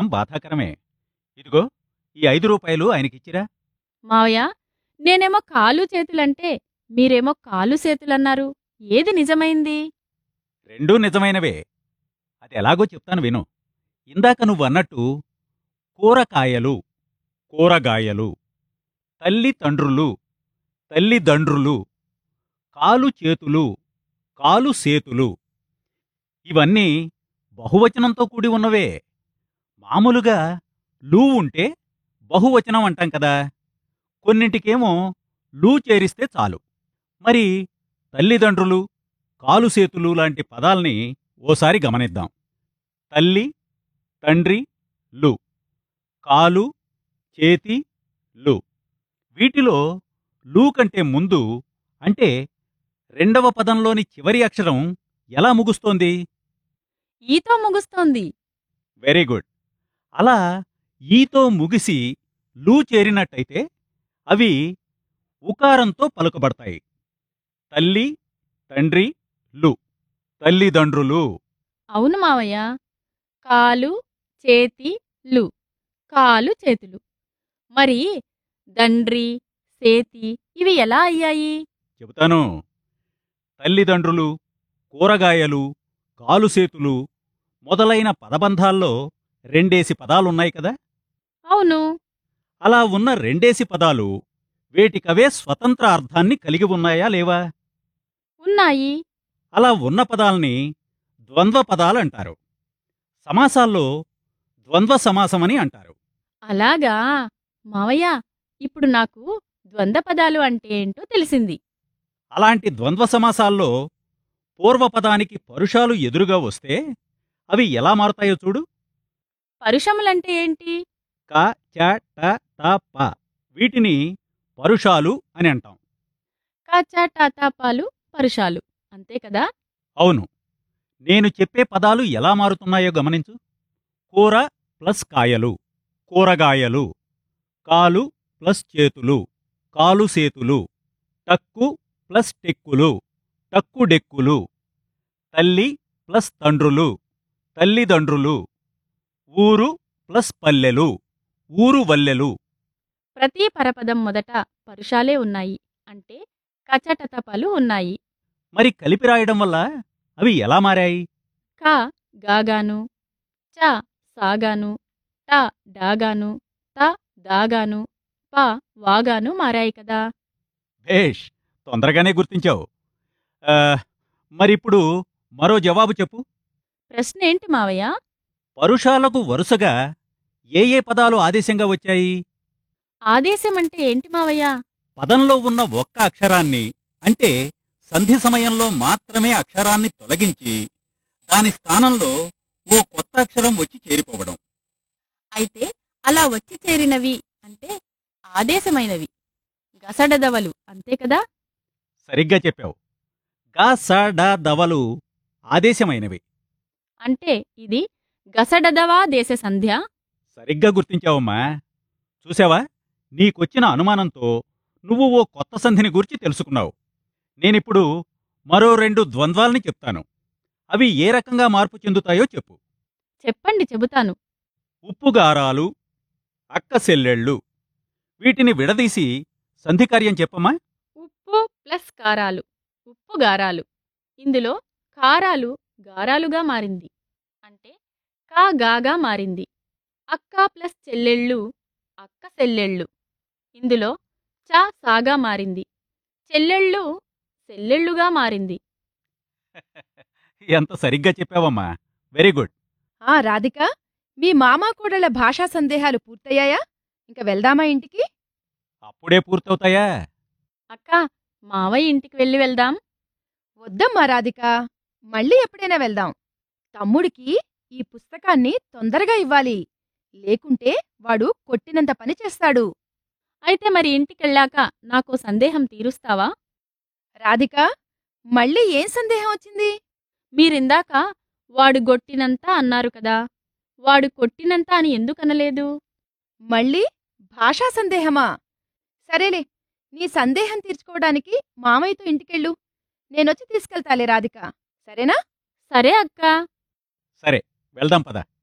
బాధాకరమే ఇదిగో ఈ ఐదు రూపాయలు ఆయనకిచ్చిరా మావయ్య నేనేమో కాలు చేతులంటే మీరేమో కాలు చేతులన్నారు ఏది నిజమైంది రెండూ నిజమైనవే అది ఎలాగో చెప్తాను విను ఇందాక నువ్వు అన్నట్టు కూరకాయలు కూరగాయలు తల్లి తండ్రులు తల్లిదండ్రులు కాలు చేతులు కాలు సేతులు ఇవన్నీ బహువచనంతో కూడి ఉన్నవే మామూలుగా లూ ఉంటే బహువచనం అంటాం కదా కొన్నింటికేమో లూ చేరిస్తే చాలు మరి తల్లిదండ్రులు కాలు సేతులు లాంటి పదాల్ని ఓసారి గమనిద్దాం తల్లి తండ్రి లు కాలు చేతి లు వీటిలో లూ కంటే ముందు అంటే రెండవ పదంలోని చివరి అక్షరం ఎలా ముగుస్తోంది ఈతో ముగుస్తోంది వెరీ గుడ్ అలా ఈతో ముగిసి లూ చేరినట్టయితే అవి ఉకారంతో పలుకబడతాయి తల్లి తండ్రి లు తల్లిదండ్రులు అవును మావయ్య కాలు చేతి లు కాలు చేతులు మరి దండ్రి సేతి ఇవి ఎలా అయ్యాయి చెబుతాను తల్లిదండ్రులు కూరగాయలు కాలుసేతులు మొదలైన పదబంధాల్లో రెండేసి పదాలున్నాయి కదా అవును అలా ఉన్న రెండేసి పదాలు వేటికవే స్వతంత్ర అర్థాన్ని కలిగి ఉన్నాయా లేవా ఉన్నాయి అలా ఉన్న పదాల్ని ద్వంద్వ పదాలంటారు సమాసాల్లో ద్వంద్వ సమాసమని అంటారు అలాగా మావయ్య ఇప్పుడు నాకు ద్వంద్వ పదాలు అంటే ఏంటో తెలిసింది అలాంటి ద్వంద్వ సమాసాల్లో పూర్వపదానికి పరుషాలు ఎదురుగా వస్తే అవి ఎలా మారుతాయో చూడు పరుషములంటే ఏంటి క చ ట త ప వీటిని పరుషాలు అని అంటాం కాచా టాతాపాలు పరుషాలు అంతే కదా అవును నేను చెప్పే పదాలు ఎలా మారుతున్నాయో గమనించు కూర ప్లస్ కాయలు కూరగాయలు కాలు ప్లస్ చేతులు కాలు సేతులు టక్కు ప్లస్ టెక్కులు టక్కు డెక్కులు తల్లి ప్లస్ తండ్రులు తల్లిదండ్రులు ఊరు ప్లస్ పల్లెలు ఊరు వల్లెలు ప్రతి పరపదం మొదట పరుషాలే ఉన్నాయి అంటే కచటతపాలు ఉన్నాయి మరి కలిపి రాయడం వల్ల అవి ఎలా మారాయి క గాగాను చ సాగాను ట డాగాను త దాగాను ప వాగాను మారాయి కదా భేష్ తొందరగానే గుర్తించావు ఆ, మరిప్పుడు మరో జవాబు చెప్పు ప్రశ్న ఏంటి మావయ్య పరుషాలకు వరుసగా ఏ ఏ పదాలు ఆదేశంగా వచ్చాయి ఆదేశం అంటే ఏంటి మావయ్య పదంలో ఉన్న ఒక్క అక్షరాన్ని అంటే సంధి సమయంలో మాత్రమే అక్షరాన్ని తొలగించి దాని స్థానంలో ఓ కొత్త అక్షరం వచ్చి చేరిపోవడం అయితే అలా వచ్చి చేరినవి అంటే ఆదేశమైనవి గసడదవలు అంతే కదా సరిగ్గా చెప్పావు గా స డ దవలు ఆదేశమైనవి అంటే ఇది గసడదవా దేశ సంధ్య సరిగ్గా గుర్తించావమ్మా చూసావా నీకొచ్చిన అనుమానంతో నువ్వు ఓ కొత్త సంధిని గురించి తెలుసుకున్నావు నేనిప్పుడు మరో రెండు ద్వంద్వాల్ని చెప్తాను అవి ఏ రకంగా మార్పు చెందుతాయో చెప్పు చెప్పండి చెబుతాను ఉప్పుగారాలు అక్క సెల్లెళ్ళు వీటిని విడదీసి సంధికార్యం చెప్పమ్మా ఉప్పు ప్లస్ కారాలు ఉప్పు గారాలు ఇందులో కారాలు గారాలుగా మారింది అంటే కా గాగా మారింది అక్క ప్లస్ చెల్లెళ్ళు అక్క సెల్లెళ్ళు ఇందులో చ సాగా మారింది చెల్లెళ్ళు సెల్లెళ్ళుగా మారింది ఎంత సరిగ్గా చెప్పావమ్మా వెరీ గుడ్ ఆ రాధిక మీ మామా కోడళ్ళ భాషా సందేహాలు పూర్తయ్యాయా ఇంక వెళ్దామా ఇంటికి అప్పుడే పూర్తవుతాయా అక్క మావయ్య ఇంటికి వెళ్ళి వెళ్దాం వద్దమ్మా రాధిక మళ్ళీ ఎప్పుడైనా వెళ్దాం తమ్ముడికి ఈ పుస్తకాన్ని తొందరగా ఇవ్వాలి లేకుంటే వాడు కొట్టినంత పని చేస్తాడు అయితే మరి ఇంటికెళ్ళాక నాకు సందేహం తీరుస్తావా రాధిక మళ్ళీ ఏం సందేహం వచ్చింది మీరిందాక వాడు గొట్టినంత అన్నారు కదా వాడు కొట్టినంత అని ఎందుకనలేదు మళ్ళీ భాషా సందేహమా సరేలే నీ సందేహం తీర్చుకోవడానికి మామయ్యతో ఇంటికెళ్ళు నేనొచ్చి తీసుకెళ్తాలే రాధిక సరేనా సరే అక్కా సరే వెళ్దాం పద